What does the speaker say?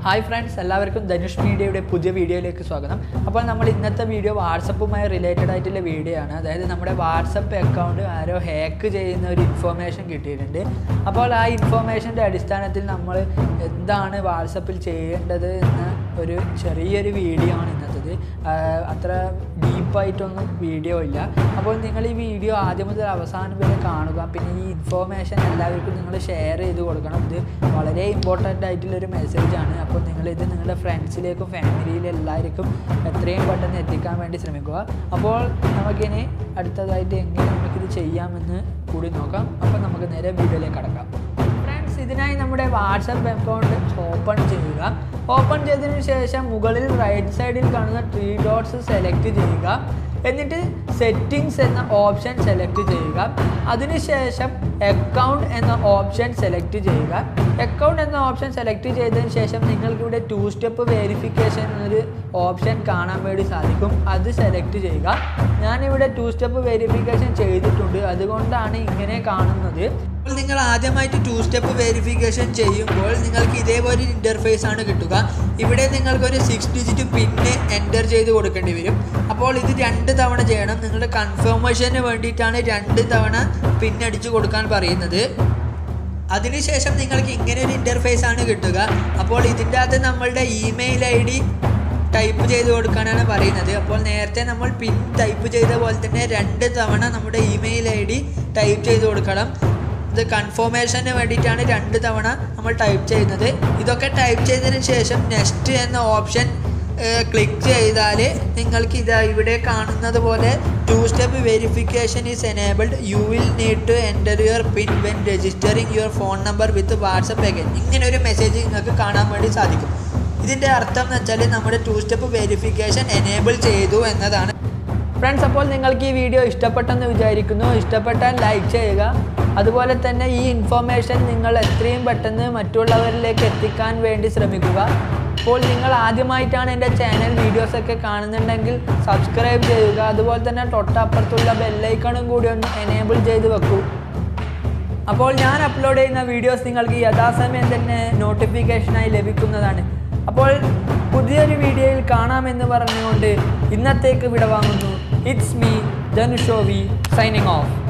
hi friends എല്ലാവർക്കും ധനുഷ് മീഡിയയുടെ പുതിയ വീഡിയോയിലേക്ക് സ്വാഗതം അപ്പോൾ നമ്മൾ ഇന്നത്തെ വീഡിയോ വാട്സപ്പുമായി റിലേറ്റഡ് ആയിട്ടുള്ള വീഡിയോ ആണ് അതായത് നമ്മുടെ വാട്സപ്പ് അക്കൗണ്ട് ആരോ ഹാക്ക് ചെയ്യുന്ന ഒരു ഇൻഫോർമേഷൻ കിട്ടിയിട്ടുണ്ട് അപ്പോൾ ആ ഇൻഫോർമേഷൻ്റെ അടിസ്ഥാനത്തിൽ നമ്മൾ എന്താണ് വാട്സപ്പിൽ ചെയ്യേണ്ടത് എന്ന ഒരു ചെറിയൊരു വീഡിയോ ആണ് ഇന്നത്തേത് ആഹ് അത്ര ഡീപ്പായിട്ടൊന്നും വീഡിയോ ഇല്ല അപ്പോൾ നിങ്ങൾ ഈ വീഡിയോ ആദ്യം മുതൽ അവസാനം വരെ കാണുക പിന്നെ ഈ ഇൻഫോർമേഷൻ എല്ലാവർക്കും നിങ്ങൾ ഷെയർ ചെയ്ത് കൊടുക്കണം ഇത് വളരെ ഇമ്പോർട്ടൻ്റ് ആയിട്ടുള്ളൊരു മെസ്സേജാണ് അപ്പോൾ നിങ്ങളിത് നിങ്ങളുടെ ഫ്രണ്ട്സിലേക്കും ഫാമിലിയിലും എല്ലാവർക്കും എത്രയും പെട്ടെന്ന് എത്തിക്കാൻ വേണ്ടി ശ്രമിക്കുക അപ്പോൾ നമുക്കിനി അടുത്തതായിട്ട് എങ്ങനെ നമുക്കിത് ചെയ്യാമെന്ന് കൂടി നോക്കാം അപ്പോൾ നമുക്ക് നേരെ വീഡിയോയിലേക്ക് കടക്കാം ഫ്രണ്ട്സ് ഇതിനായി നമ്മുടെ വാട്സപ്പ് അക്കൗണ്ട് ഓപ്പൺ ചെയ്യുക ഓപ്പൺ ചെയ്തതിനു ശേഷം മുകളിൽ റൈറ്റ് സൈഡിൽ കാണുന്ന ത്രീ ഡോട്ട്സ് സെലക്ട് ചെയ്യുക എന്നിട്ട് സെറ്റിംഗ്സ് എന്ന ഓപ്ഷൻ സെലക്ട് ചെയ്യുക അതിനുശേഷം അക്കൗണ്ട് എന്ന ഓപ്ഷൻ സെലക്ട് ചെയ്യുക അക്കൗണ്ട് എന്ന ഓപ്ഷൻ സെലക്ട് ചെയ്തതിന് ശേഷം നിങ്ങൾക്ക് ഇവിടെ ടു സ്റ്റെപ്പ് വെരിഫിക്കേഷൻ എന്നൊരു ഓപ്ഷൻ കാണാൻ വേണ്ടി സാധിക്കും അത് സെലക്ട് ചെയ്യുക ഞാനിവിടെ ടു സ്റ്റെപ്പ് വെരിഫിക്കേഷൻ ചെയ്തിട്ടുണ്ട് അതുകൊണ്ടാണ് ഇങ്ങനെ കാണുന്നത് അപ്പോൾ നിങ്ങൾ ആദ്യമായിട്ട് ടു സ്റ്റെപ്പ് വെരിഫിക്കേഷൻ ചെയ്യുമ്പോൾ നിങ്ങൾക്ക് ഇതേപോലെ ഒരു ഇൻ്റർഫേസ് ആണ് കിട്ടുക ഇവിടെ നിങ്ങൾക്കൊരു സിക്സ് ഡിജിറ്റ് പിന്ന് എൻ്റർ ചെയ്ത് കൊടുക്കേണ്ടി വരും അപ്പോൾ ഇത് രണ്ട് തവണ ചെയ്യണം നിങ്ങളുടെ കൺഫർമേഷന് വേണ്ടിയിട്ടാണ് രണ്ട് തവണ പിന്നടിച്ച് കൊടുക്കാൻ പറയുന്നത് അതിനുശേഷം നിങ്ങൾക്ക് ഇങ്ങനെ ഒരു ഇൻ്റർഫേസ് ആണ് കിട്ടുക അപ്പോൾ ഇതിൻ്റെ അകത്ത് നമ്മളുടെ ഇമെയിൽ ഐ ഡി ടൈപ്പ് ചെയ്ത് കൊടുക്കാനാണ് പറയുന്നത് അപ്പോൾ നേരത്തെ നമ്മൾ പിൻ ടൈപ്പ് ചെയ്ത പോലെ തന്നെ രണ്ട് തവണ നമ്മുടെ ഇമെയിൽ ഐ ഡി ടൈപ്പ് ചെയ്ത് കൊടുക്കണം ഇത് കൺഫർമേഷന് വേണ്ടിയിട്ടാണ് രണ്ട് തവണ നമ്മൾ ടൈപ്പ് ചെയ്യുന്നത് ഇതൊക്കെ ടൈപ്പ് ചെയ്തതിന് ശേഷം നെക്സ്റ്റ് എന്ന ഓപ്ഷൻ ക്ലിക്ക് ചെയ്താൽ നിങ്ങൾക്ക് ഇതാ ഇവിടെ കാണുന്നത് പോലെ two step verification is enabled you will need to enter your pin when registering your phone number with WhatsApp again ഇങ്ങനെ ഒരു മെസ്സേജ് നിങ്ങൾക്ക് കാണാൻ വേണ്ടി സാധിക്കും ഇതിൻ്റെ അർത്ഥം എന്ന് വെച്ചാൽ നമ്മുടെ ടു സ്റ്റെപ്പ് വെരിഫിക്കേഷൻ എനേബിൾ ചെയ്തു എന്നതാണ് ഫ്രണ്ട്സ് അപ്പോൾ നിങ്ങൾക്ക് ഈ വീഡിയോ ഇഷ്ടപ്പെട്ടെന്ന് വിചാരിക്കുന്നു ഇഷ്ടപ്പെട്ടാൽ ലൈക്ക് ചെയ്യുക അതുപോലെ തന്നെ ഈ ഇൻഫോർമേഷൻ നിങ്ങൾ എത്രയും പെട്ടെന്ന് മറ്റുള്ളവരിലേക്ക് എത്തിക്കാൻ വേണ്ടി ശ്രമിക്കുക അപ്പോൾ നിങ്ങൾ ആദ്യമായിട്ടാണ് എൻ്റെ ചാനൽ വീഡിയോസൊക്കെ കാണുന്നുണ്ടെങ്കിൽ സബ്സ്ക്രൈബ് ചെയ്യുക അതുപോലെ തന്നെ തൊട്ടപ്പുറത്തുള്ള ബെല്ലൈക്കണും കൂടി ഒന്ന് എനേബിൾ ചെയ്ത് വെക്കൂ അപ്പോൾ ഞാൻ അപ്ലോഡ് ചെയ്യുന്ന വീഡിയോസ് നിങ്ങൾക്ക് യഥാസമയം തന്നെ നോട്ടിഫിക്കേഷനായി ലഭിക്കുന്നതാണ് അപ്പോൾ പുതിയൊരു വീഡിയോയിൽ കാണാമെന്ന് പറഞ്ഞുകൊണ്ട് ഇന്നത്തേക്ക് വിടവാങ്ങുന്നു ഇറ്റ്സ് മീ ധനുഷോവി സൈനിങ് ഓഫ്